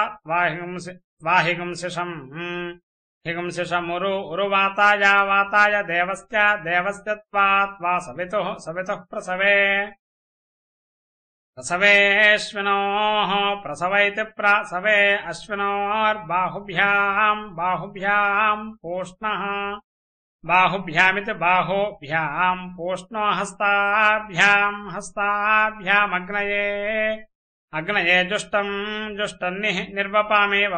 त्वाहिगुंसिषम् हिगुंसिषमुरु उरुवाताय वाताय देवस्य देवस्य त्वा त्वा सवितुः सवितुः प्रसवे प्रसवेऽश्विनोः प्रसव इति प्रसवे अश्विनोर्बाहुभ्याम् बाहुभ्याम् पूष्णः बाहुभ्यामिति बाहुभ्याम् पूष्णो हस्ताभ्याम् हस्ताभ्यामग्नये अग्नये जुष्टम् जुष्टन्निः निर्वपामि